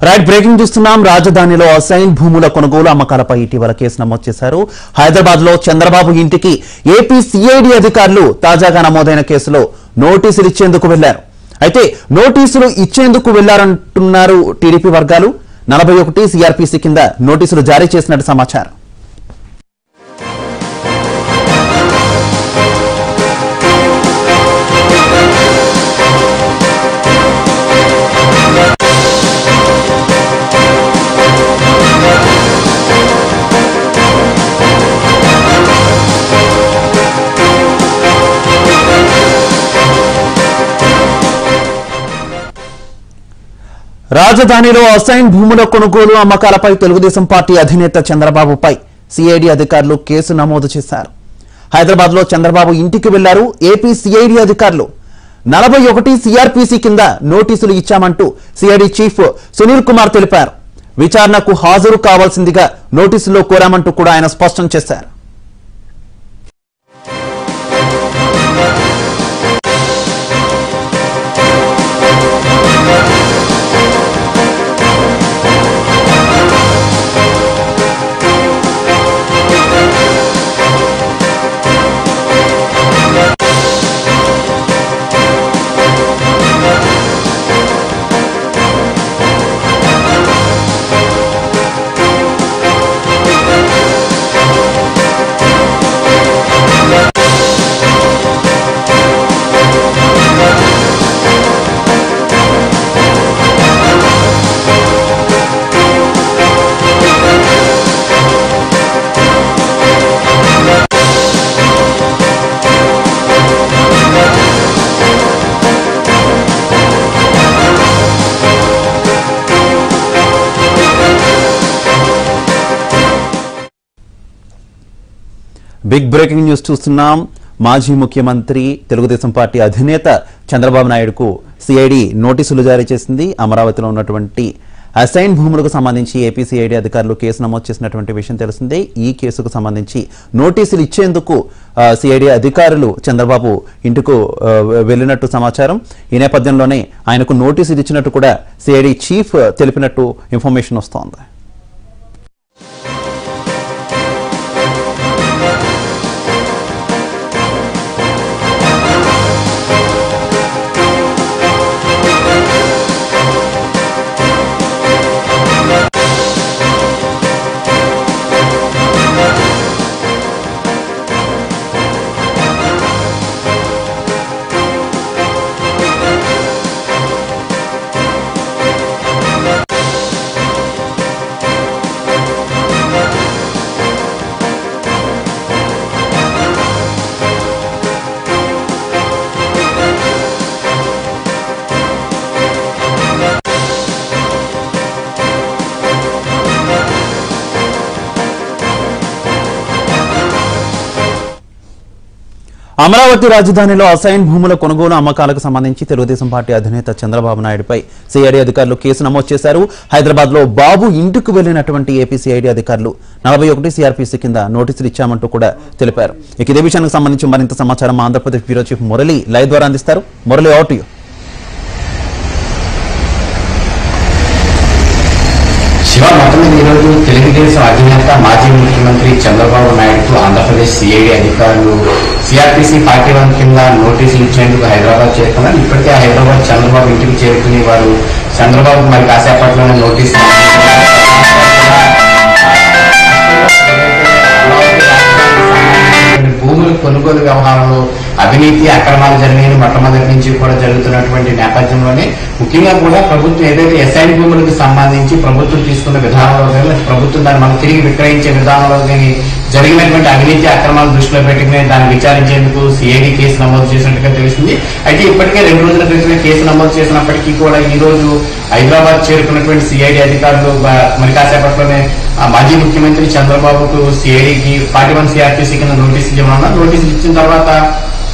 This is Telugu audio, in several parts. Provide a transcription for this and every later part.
రైట్ బ్రేకింగ్ చూస్తున్నాం రాజధానిలో అసైన్ భూముల కొనుగోలు అమ్మకాలపై ఇటీవల కేసు నమోదు చేశారు హైదరాబాద్ లో చంద్రబాబు ఇంటికి ఏపీ సిఐడి అధికారులు తాజాగా నమోదైన కేసులో నోటీసులు ఇచ్చేందుకు వెళ్లారు అయితే నోటీసులు ఇచ్చేందుకు వెళ్లారంటున్నారు టీడీపీ వర్గాలు నలభై ఒకటి సిఆర్పీసీ కింద నోటీసులు జారీ చేసినట్టు సమాచారం రాజధానిలో అసైన్ భూముల కొనుగోలు అమ్మకాలపై తెలుగుదేశం పార్టీ అధినేత చంద్రబాబుపై సిఐడి అధికారులు కేసు నమోదు చేశారు హైదరాబాద్ లో చంద్రబాబు ఇంటికి వెళ్లారు ఏపీ సిఐడి అధికారులు నలభై ఒకటి సిఆర్పీసీ కింద నోటీసులు ఇచ్చామంటూ సిఐడి చీఫ్ సునీల్ కుమార్ తెలిపారు విచారణకు హాజరు కావాల్సిందిగా నోటీసులో కోరామంటూ కూడా ఆయన స్పష్టం చేశారు బిగ్ బ్రేకింగ్ న్యూస్ చూస్తున్నాం మాజీ ముఖ్యమంత్రి తెలుగుదేశం పార్టీ అధినేత చంద్రబాబు నాయుడుకు సిఐడి నోటీసులు జారీ చేసింది అమరావతిలో ఉన్నటువంటి అసైన్ భూములకు సంబంధించి ఏపీ సిఐడి అధికారులు కేసు నమోదు చేసినటువంటి విషయం తెలిసిందే ఈ కేసుకు సంబంధించి నోటీసులు ఇచ్చేందుకు సిఐడి అధికారులు చంద్రబాబు ఇంటికి ఆ, వెళ్ళినట్టు సమాచారం ఈ నేపథ్యంలోనే ఆయనకు నోటీసులు ఇచ్చినట్టు కూడా సిఐడి చీఫ్ తెలిపినట్టు ఇన్ఫర్మేషన్ వస్తోంది అమరావతి రాజధానిలో అసైన్ భూముల కొనుగోలు అమ్మకాలకు సంబంధించి తెలుగుదేశం పార్టీ అధినేత చంద్రబాబు నాయుడుపై సిఐడి అధికారులు కేసు నమోదు చేశారు హైదరాబాద్ లో బాబు ఇంటికి వెళ్లినటువంటి ఏపీ సిఐడి అధికారులు నలభై ఒకటి సిఆర్పీసీ కింద నోటీసులు ఇచ్చామంటూ కూడా తెలిపారు ఇక ఇదే విషయానికి సంబంధించి మరింత సమాచారం మా Andhra Pradesh bureau chief Murali live ద్వారా అందిస్తారు మురళి అవుట్ యూ శివ మొత్తం మీద ఈరోజు తెలుగుదేశం అధినేత మాజీ ముఖ్యమంత్రి చంద్రబాబు నాయుడుకు ఆంధ్రప్రదేశ్ సిఐడి అధికారులు సిఆర్పిసి ఫార్టీ వన్ కింద నోటీసులు ఇచ్చేందుకు హైదరాబాద్ చేరుకున్నారు ఇప్పటికే హైదరాబాద్ చంద్రబాబు ఇంటికి చేరుకుని వారు చంద్రబాబు మరి కాసేపట్లోనే నోటీసు భూముల కొనుగోలు వ్యవహారంలో అవినీతి అక్రమాలు జరిగాయని మొట్టమొదటి నుంచి కూడా జరుగుతున్నటువంటి నేపథ్యంలోనే ముఖ్యంగా కూడా ప్రభుత్వం ఏదైతే ఎస్ఐన్ భూములకు సంబంధించి ప్రభుత్వం తీసుకున్న విధానంలో కానీ ప్రభుత్వం దాన్ని మనం తిరిగి విక్రయించే విధానంలో కానీ జరిగినటువంటి అవినీతి అక్రమాలు దృష్టిలో పెట్టుకుని దాన్ని విచారించేందుకు సిఐడి కేసు నమోదు చేసినట్టుగా తెలిసింది అయితే ఇప్పటికే రెండు రోజుల క్రితమే కేసు నమోదు చేసినప్పటికీ కూడా ఈ రోజు హైదరాబాద్ చేరుకున్నటువంటి సిఐడి అధికారులు బ- మరి కాసేపట్లోనే ఆ మాజీ ముఖ్యమంత్రి చంద్రబాబుకు సిఐడికి ఫార్టీ వన్ సిఆర్టీసీ కింద నోటీసులు ఇవ్వనున్నారు నోటీసులు ఇచ్చిన తర్వాత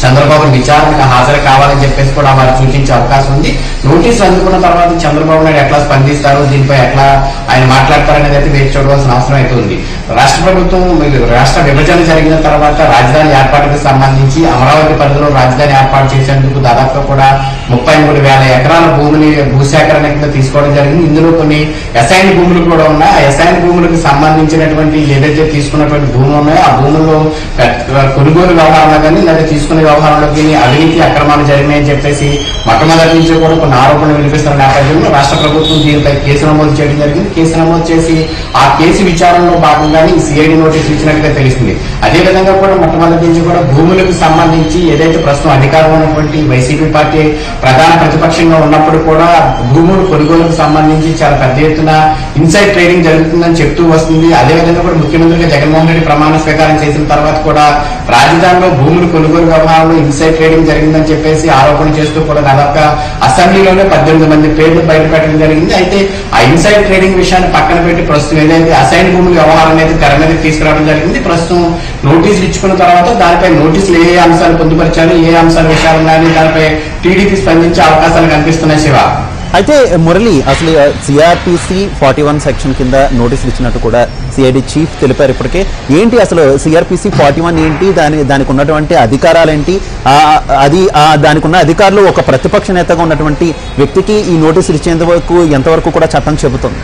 చంద్రబాబు విచారణకు హాజరు కావాలని చెప్పేసి కూడా వారు సూచించే అవకాశం ఉంది నోటీసు అందుకున్న తర్వాత చంద్రబాబు నాయుడు ఎట్లా స్పందిస్తారు దీనిపై ఎట్లా ఆయన మాట్లాడతారనేది అయితే వేచి చూడవలసిన అవసరం అయితే ఉంది రాష్ట్ర ప్రభుత్వం మరి రాష్ట్ర విభజన జరిగిన తర్వాత రాజధాని ఏర్పాటుకు సంబంధించి అమరావతి పరిధిలో రాజధాని ఏర్పాటు చేసేందుకు దాదాపుగా కూడా ముప్పై మూడు వేల ఎకరాల భూమిని భూసేకరణ కింద తీసుకోవడం జరిగింది ఇందులో కొన్ని అసైన్ భూములు కూడా ఉన్నాయి ఆ అసైన్ భూములకు సంబంధించినటువంటి ఏదైతే తీసుకున్నటువంటి భూములు ఉన్నాయో ఆ భూముల్లో పెద్ద- కొనుగోలు వ్యవహారంలో కానీ లేదా తీసుకునే వ్యవహారంలో కానీ అవినీతి అక్రమాలు జరిగినాయని చెప్పేసి మొట్టమొదటి నుంచి కూడా కొన్ని ఆరోపణలు వినిపిస్తున్న నేపథ్యంలో రాష్ట్ర ప్రభుత్వం దీనిపై కేసు నమోదు చేయడం జరిగింది కేసు నమోదు చేసి ఆ కేసు విచారణలో భాగంగానే ఈ సిఐడి నోటీసులు ఇచ్చినట్టుగా తెలిసింది అదేవిధంగా కూడా మొట్టమొదటి నుంచి కూడా భూములకు సంబంధించి ఏదైతే ప్రస్తుతం అధికారంలో ఉన్నటువంటి వైసీపీ పార్టీ ప్రధాన ప్రతిపక్షంగా ఉన్నప్పుడు కూడా భూములు కొనుగోలుకు సంబంధించి చాలా పెద్ద ఎత్తున ఇన్సైడ్ ట్రేడింగ్ జరుగుతుందని చెప్తూ వస్తుంది అదేవిధంగా కూడా ముఖ్యమంత్రిగా జగన్మోహన్ రెడ్డి ప్రమాణ స్వీకారం చేసిన తర్వాత కూడా రాజధానిలో భూములు కొనుగోలు వ్యవహారంలో ఇన్సైడ్ ట్రేడింగ్ జరిగిందని చెప్పేసి ఆరోపణ చేస్తూ కూడా దాదాపుగా అసెంబ్లీలోనే పద్దెనిమిది మంది పేర్లు బయటపెట్టడం జరిగింది అయితే ఆ ఇన్సైడ్ ట్రేడింగ్ విషయాన్ని పక్కన పెట్టి ప్రస్తుతం ఏదైతే అసైన్ భూముల వ్యవహారం అనేది తెర మీద తీసుకురావడం జరిగింది ప్రస్తుతం నోటీసులు ఇచ్చుకున్న తర్వాత దానిపై నోటీసులు ఏ ఏ అంశాలు పొందుపరిచారు ఏ అంశాల విషయాలు ఉన్నాయని దానిపై టీడీపీ స్పందించే అవకాశాలు కనిపిస్తున్నాయి శివ అయితే మురళి అసలు సిఆర్పిసి ఫార్టీ వన్ సెక్షన్ కింద నోటీసులు ఇచ్చినట్టు కూడా సిఐడి చీఫ్ తెలిపారు ఇప్పటికే ఏంటి అసలు సిఆర్పిసి ఫార్టీ వన్ ఏంటి దాని దానికి ఉన్నటువంటి అధికారాలు ఏంటి ఆ, అది ఆ, దానికి ఉన్న అధికారులు ఒక ప్రతిపక్ష నేతగా ఉన్నటువంటి వ్యక్తికి ఈ నోటీసులు ఇచ్చేందుకు ఎంతవరకు కూడా చట్టం చెబుతుంది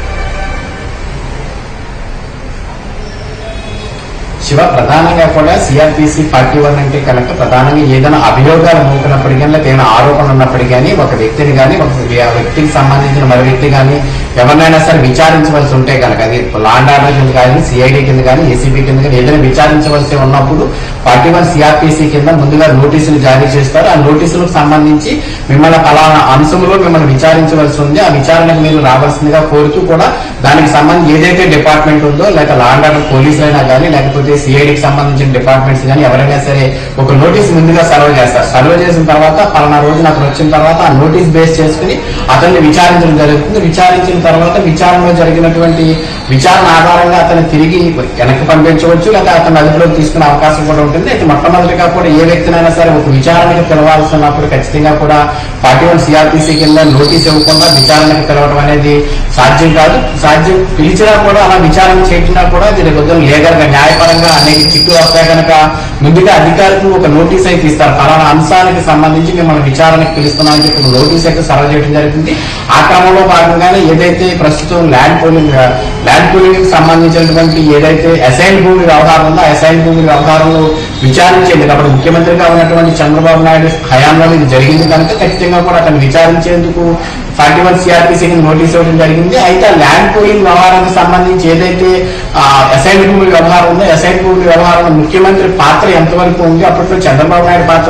శివ ప్రధానంగా కూడా సిఆర్పిసి ఫార్టీ వన్ అంటే కనుక ప్రధానంగా ఏదైనా అభియోగాలు మోపినప్పటికీ కానీ లేదా ఏదైనా ఆరోపణ ఉన్నప్పటికీ కానీ ఒక వ్యక్తిని కానీ ఒక వ్య- వ్యక్తికి సంబంధించిన మరో వ్యక్తి కానీ ఎవరినైనా సరే విచారించవలసి ఉంటే కనుక అది లాండ్ ఆర్డర్ కింద కానీ సిఐడి కింద కానీ ఏసీబీ కింద కానీ ఏదైనా విచారించవలసి ఉన్నప్పుడు ఫార్టీ వన్ సిఆర్పిసి కింద ముందుగా నోటీసులు జారీ చేస్తారు ఆ నోటీసులకు సంబంధించి మిమ్మల్ని ఫలానా అంశంలో మిమ్మల్ని విచారించవలసి ఉంది ఆ విచారణకు మీరు రావాల్సిందిగా కోరుతూ కూడా దానికి సంబంధించి ఏదైతే డిపార్ట్మెంట్ ఉందో లేక లాండ్ ఆర్డర్ పోలీసులు అయినా కానీ లేకపోతే సిఐడికి సంబంధించిన డిపార్ట్మెంట్స్ కానీ ఎవరైనా సరే ఒక నోటీస్ ముందుగా సర్వ్ చేస్తారు సర్వ్ చేసిన తర్వాత పలానా రోజున అతను వచ్చిన తర్వాత ఆ నోటీస్ బేస్ చేసుకుని అతన్ని విచారించడం జరుగుతుంది విచారించిన తర్వాత విచారణలో జరిగినటువంటి విచారణ ఆధారంగా అతను తిరిగి వెనక్కి పంపించవచ్చు లేదా అతను అదుపులోకి తీసుకునే అవకాశం కూడా ఉంటుంది అయితే మొట్టమొదటిగా కూడా ఏ వ్యక్తినైనా సరే ఒక విచారణకు పిలవాల్సి ఉన్నప్పుడు ఖచ్చితంగా కూడా ఫార్టీ వన్ సిఆర్టీసీ కింద నోటీస్ ఇవ్వకుండా విచారణకు పిలవడం అనేది సాధ్యం కాదు సాధ్యం పిలిచినా కూడా అలా విచారణ చేసినా కూడా దీని కొంచెం లీగల్ గా న్యాయపరంగా అనేక చిక్కులు వస్తాయి కనుక ముందుగా అధికారులకు ఒక నోటీస్ అయితే ఇస్తారు పలానా అంశానికి సంబంధించి మిమ్మల్ని విచారణకు పిలుస్తున్నామని చెప్పి ఒక నోటీస్ అయితే సర్వ్ చేయడం జరిగింది ఆ క్రమంలో భాగంగానే ఏదైతే ప్రస్తుతం ల్యాండ్ పోలింగ్ ల్యాండ్ పోలింగ్ కి సంబంధించినటువంటి ఏదైతే అసైన్ భూమి వ్యవహారం ఉందో ఆ అసైన్ భూమి వ్యవహారంలో విచారించేందుకు అప్పుడు ముఖ్యమంత్రిగా ఉన్నటువంటి చంద్రబాబు నాయుడు హయాంలో ఇది జరిగింది కనుక ఖచ్చితంగా కూడా అతను విచారించేందుకు ఫార్టీ వన్ సిఆర్టీసీ నోటీస్ ఇవ్వడం జరిగింది అయితే ఆ ల్యాండ్ పోలింగ్ వ్యవహారానికి సంబంధించి ఏదైతే అసైన్ భూమి వ్యవహారం ఉందో అసైన్ భూమి వ్యవహారంలో ముఖ్యమంత్రి పాత్ర ఎంతవరకు ఉంది అప్పట్లో చంద్రబాబు నాయుడు పాత్ర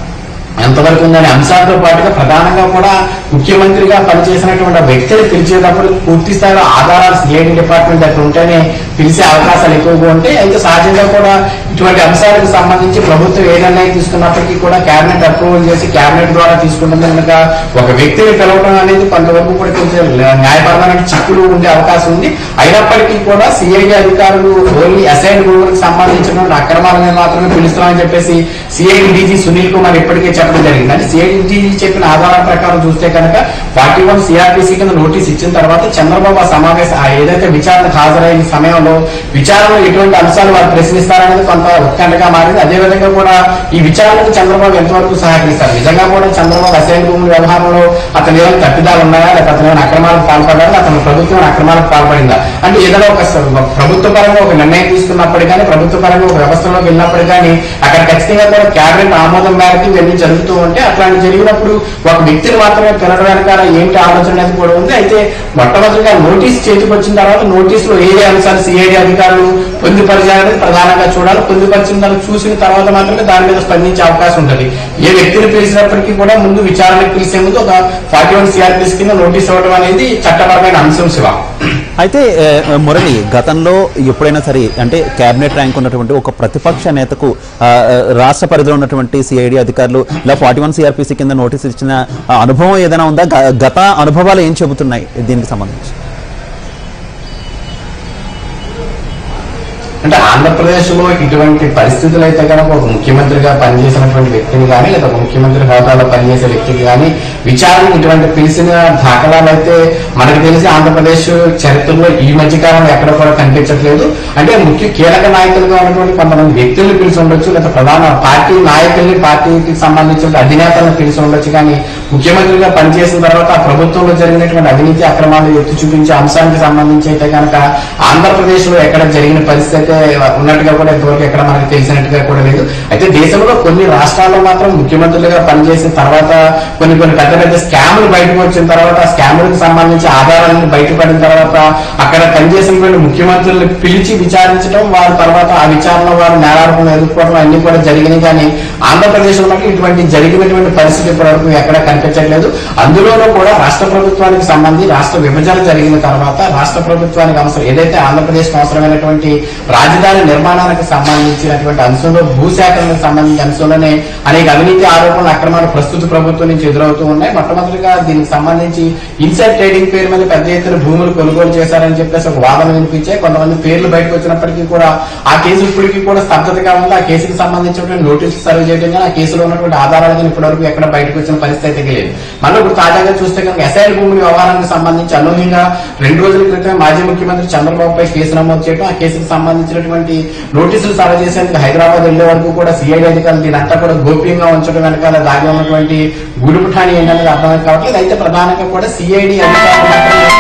ఎంతవరకు ఉందనే అంశాలతో పాటుగా ప్రధానంగా కూడా ముఖ్యమంత్రిగా పనిచేసినటువంటి ఆ వ్యక్తిని పిలిచేటప్పుడు పూర్తి స్థాయిలో ఆధారాలు సిఐడి డిపార్ట్మెంట్ దగ్గర ఉంటేనే పిలిచే అవకాశాలు ఎక్కువగా ఉంటాయి అయితే సహజంగా కూడా ఇటువంటి అంశాలకు సంబంధించి ప్రభుత్వం ఏ నిర్ణయం తీసుకున్నప్పటికీ కూడా కేబినెట్ అప్రూవల్ చేసి కేబినెట్ ద్వారా తీసుకుంటుంది కనుక ఒక వ్యక్తిని పిలవడం అనేది కొంతవరకు కూడా కొంచెం న్యాయపరమైన చిక్కులు ఉండే అవకాశం ఉంది అయినప్పటికీ కూడా సిఐడి అధికారులు ఓన్లీ అసైన్ భూములకు సంబంధించిన అక్రమాల మీద మాత్రమే పిలుస్తున్నామని చెప్పేసి సిఐడి డీజీ సునీల్ కుమార్ ఇప్పటికే చెప్పడం జరిగింది అంటే సిఐడి డీజీ చెప్పిన ఆధారాల ప్రకారం చూస్తే కనుక ఫార్టీ వన్ సిఆర్టీసీ కింద నోటీస్ ఇచ్చిన తర్వాత చంద్రబాబు ఆ సమావేశం ఆ ఏదైతే విచారణకు హాజరైన సమయంలో విచారణలో ఎటువంటి అంశాలు వారు ప్రశ్నిస్తారనేది కొంత ఉత్కంఠగా మారింది అదేవిధంగా కూడా ఈ విచారణకు చంద్రబాబు ఎంతవరకు సహకరిస్తారు నిజంగా కూడా చంద్రబాబు అసైన్ భూముల వ్యవహారంలో అతను ఏమైనా తప్పిదాలు ఉన్నాయా లేకపోతే అతను ఏమైనా అక్రమాలకు పాల్పడ్డారా అతను ప్రభుత్వం అక్రమాలకు పాల్పడిందా అంటే ఏదైనా ఒక స- ఒక ప్రభుత్వ పరంగా ఒక నిర్ణయం తీసుకున్నప్పుడు కానీ ప్రభుత్వ పరంగా ఒక వ్యవస్థలోకి వెళ్ళినప్పుడు కానీ అక్కడ ఖచ్చితంగా కూడా క్యాబినెట్ ఆమోదం మేరకు ఇవన్నీ జరుగుతూ ఉంటే అట్లాంటి జరిగినప్పుడు ఒక వ్యక్తిని మాత్రమే పిలవడం వెనకాల ఏంటి ఆలోచన అనేది కూడా ఉంది అయితే మొట్టమొదటిగా నోటీస్ చేతికి వచ్చిన తర్వాత నోటీస్ లో ఏ ఏ అంశాలు సిఐడి అధికారులు పొందుపరిచారనేది ప్రధానంగా చూడాలి పొందుపరిచిన దాన్ని చూసిన తర్వాత మాత్రమే దాని మీద స్పందించే అవకాశం ఉంటుంది ఏ వ్యక్తిని పిలిచినప్పటికీ కూడా ముందు విచారణకు పిలిచే ముందు ఒక ఫార్టీ వన్ సిఆర్పీస్ కింద నోటీస్ ఇవ్వడం అనేది చట్టపరమైన అంశం శివ అయితే ఏ, మురళి గతంలో ఎప్పుడైనా సరే అంటే కేబినెట్ ర్యాంక్ ఉన్నటువంటి ఒక ప్రతిపక్ష నేతకు ఆ, ఆ, రాష్ట్ర పరిధిలో ఉన్నటువంటి సిఐడి అధికారులు ఇలా ఫార్టీ వన్ సిఆర్పిసి కింద నోటీస్ ఇచ్చిన ఆ, అనుభవం ఏదైనా ఉందా గ- గత అనుభవాలు ఏం చెబుతున్నాయి దీనికి సంబంధించి అంటే ఆ ఆంధ్రప్రదేశ్ లో ఇటువంటి పరిస్థితులు అయితే కనుక ఒక ముఖ్యమంత్రిగా పనిచేసినటువంటి వ్యక్తిని కానీ లేదా ఒక ముఖ్యమంత్రి హోదాలో పనిచేసే వ్యక్తికి కానీ విచారణ ఇటువంటి పిలిచిన దాఖలాలు అయితే మనకు తెలిసి ఆంధ్రప్రదేశ్ చరిత్రలో ఈ మధ్య కాలంలో ఎక్కడ కూడా కనిపించట్లేదు అంటే ముఖ్య కీలక నాయకులుగా ఉన్నటువంటి కొంతమంది వ్యక్తుల్ని పిలిచి ఉండొచ్చు లేదా ప్రధాన పార్టీ నాయకుల్ని పార్టీకి సంబంధించిన అధినేతలను పిలిచి ఉండొచ్చు కానీ ముఖ్యమంత్రిగా పనిచేసిన తర్వాత ఆ ప్రభుత్వంలో జరిగినటువంటి అవినీతి అక్రమాలు ఎత్తి చూపించే అంశానికి సంబంధించి అయితే కనుక ఆంధ్రప్రదేశ్ లో ఎక్కడ జరిగిన పరిస్థితి అయితే ఉన్నట్టుగా కూడా ఇంతవరకు ఎక్కడ మనకు తెలిసినట్టుగా కూడా లేదు అయితే దేశంలో కొన్ని రాష్ట్రాల్లో మాత్రం ముఖ్యమంత్రులుగా పనిచేసిన తర్వాత కొన్ని కొన్ని పెద్ద పెద్ద స్కాములు బయటకు వచ్చిన తర్వాత ఆ స్కాములకు సంబంధించి ఆధారాలను బయటపడిన తర్వాత అక్కడ పనిచేసినటువంటి ముఖ్యమంత్రులను పిలిచి విచారించడం వారి తర్వాత ఆ విచారణ వారు నేరాలను ఎదుర్కోవడం అన్ని కూడా జరిగినాయి కానీ ఆంధ్రప్రదేశ్ లో మటుకు ఇటువంటి జరిగినటువంటి పరిస్థితి ఇప్పటివరకు ఎక్కడ కనిపించట్లేదు అందులోనూ కూడా రాష్ట్ర ప్రభుత్వానికి సంబంధించి రాష్ట్ర విభజన జరిగిన తర్వాత రాష్ట్ర ప్రభుత్వానికి అవసరం ఏదైతే ఆంధ్రప్రదేశ్ అవసరమైనటువంటి రాజధాని నిర్మాణానికి సంబంధించినటువంటి అంశంలో భూసేకరణకు సంబంధించిన అంశంలోనే అనేక అవినీతి ఆరోపణలు అక్రమాలు ప్రస్తుత ప్రభుత్వం నుంచి ఎదురవుతూ ఉన్నాయి మొట్టమొదటిగా దీనికి సంబంధించి ఇన్సైడ్ ట్రేడింగ్ పేరు మీద పెద్ద ఎత్తున భూములు కొనుగోలు చేశారని చెప్పేసి ఒక వాదన వినిపించే కొంతమంది పేర్లు బయటకు వచ్చినప్పటికీ కూడా ఆ కేసు ఇప్పటికీ కూడా స్తబ్దతగా ఉంది ఆ కేసుకు సంబంధించినటువంటి నోటీసులు సర్వ్ చేయడం కానీ ఆ కేసులో ఉన్నటువంటి ఆధారాలు కానీ ఇప్పటివరకు ఎక్కడ బయటకు వచ్చిన పరిస్థితి అయితే లేదు మళ్ళీ ఇప్పుడు తాజాగా చూస్తే కనుక ఎస్ఐల్ భూముల వ్యవహారానికి సంబంధించి అనూహ్యంగా రెండు రోజుల క్రితం మాజీ ముఖ్యమంత్రి చంద్రబాబుపై కేసు నమోదు చేయడం ఆ కేసుకు సంబంధించినటువంటి నోటీసులు సర్వ్ చేసేందుకు హైదరాబాద్ వెళ్లే వరకు కూడా సిఐడి అధికారులు దీని అంతా కూడా గోప్యంగా ఉంచడం వెనకాల దాగి ఉన్నటువంటి గుడుపుఠాని ఏంటనేది అర్థం కావట్లేదు అయితే ప్రధానంగా కూడా సిఐడి అధికారులు మాత్రం